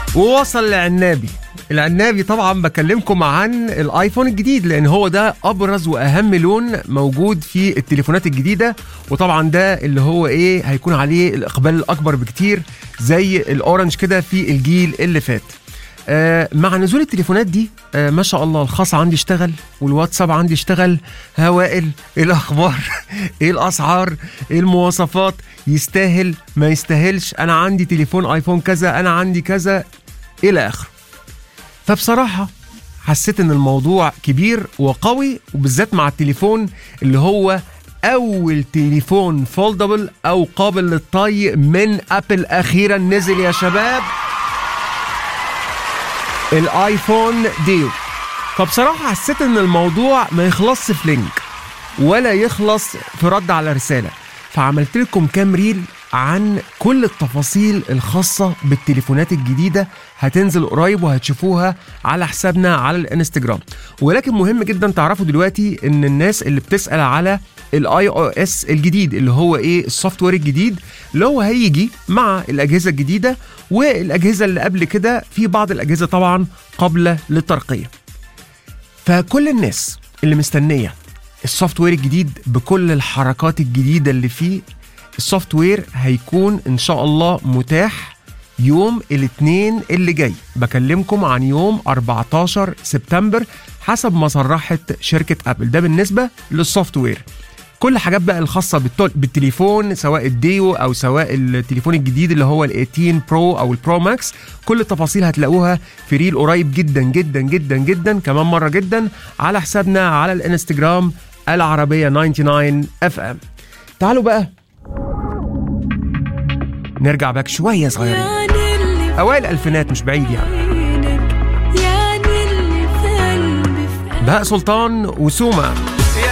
ووصل لعنابي العنابي طبعا بكلمكم عن الايفون الجديد لان هو ده ابرز واهم لون موجود في التليفونات الجديده وطبعا ده اللي هو ايه هيكون عليه الاقبال الاكبر بكتير زي الاورنج كده في الجيل اللي فات آه مع نزول التليفونات دي آه ما شاء الله الخاص عندي اشتغل والواتساب عندي اشتغل هوائل ايه الاخبار ايه الاسعار ايه المواصفات يستاهل ما يستاهلش انا عندي تليفون ايفون كذا انا عندي كذا الى اخره فبصراحه حسيت ان الموضوع كبير وقوي وبالذات مع التليفون اللي هو اول تليفون فولدبل او قابل للطي من ابل اخيرا نزل يا شباب الايفون ديو فبصراحه حسيت ان الموضوع ما يخلصش في لينك ولا يخلص في رد على رساله فعملت لكم كام ريل عن كل التفاصيل الخاصة بالتليفونات الجديدة هتنزل قريب وهتشوفوها على حسابنا على الانستجرام ولكن مهم جدا تعرفوا دلوقتي ان الناس اللي بتسأل على الاي او اس الجديد اللي هو ايه السوفت وير الجديد اللي هو هيجي مع الاجهزة الجديدة والاجهزة اللي قبل كده في بعض الاجهزة طبعا قابلة للترقية فكل الناس اللي مستنية السوفت وير الجديد بكل الحركات الجديدة اللي فيه السوفت وير هيكون ان شاء الله متاح يوم الاثنين اللي جاي بكلمكم عن يوم 14 سبتمبر حسب ما صرحت شركة ابل ده بالنسبة للسوفت وير كل حاجات بقى الخاصة بالتل- بالتليفون سواء الديو او سواء التليفون الجديد اللي هو ال 18 برو او البرو ماكس كل التفاصيل هتلاقوها في ريل قريب جدا جدا جدا جدا كمان مرة جدا على حسابنا على الانستجرام العربية 99 اف ام تعالوا بقى نرجع باك شوية صغيرين يعني اللي أوائل الألفينات مش بعيد يعني فينك يعني اللي في قلبي في بهاء سلطان وسوما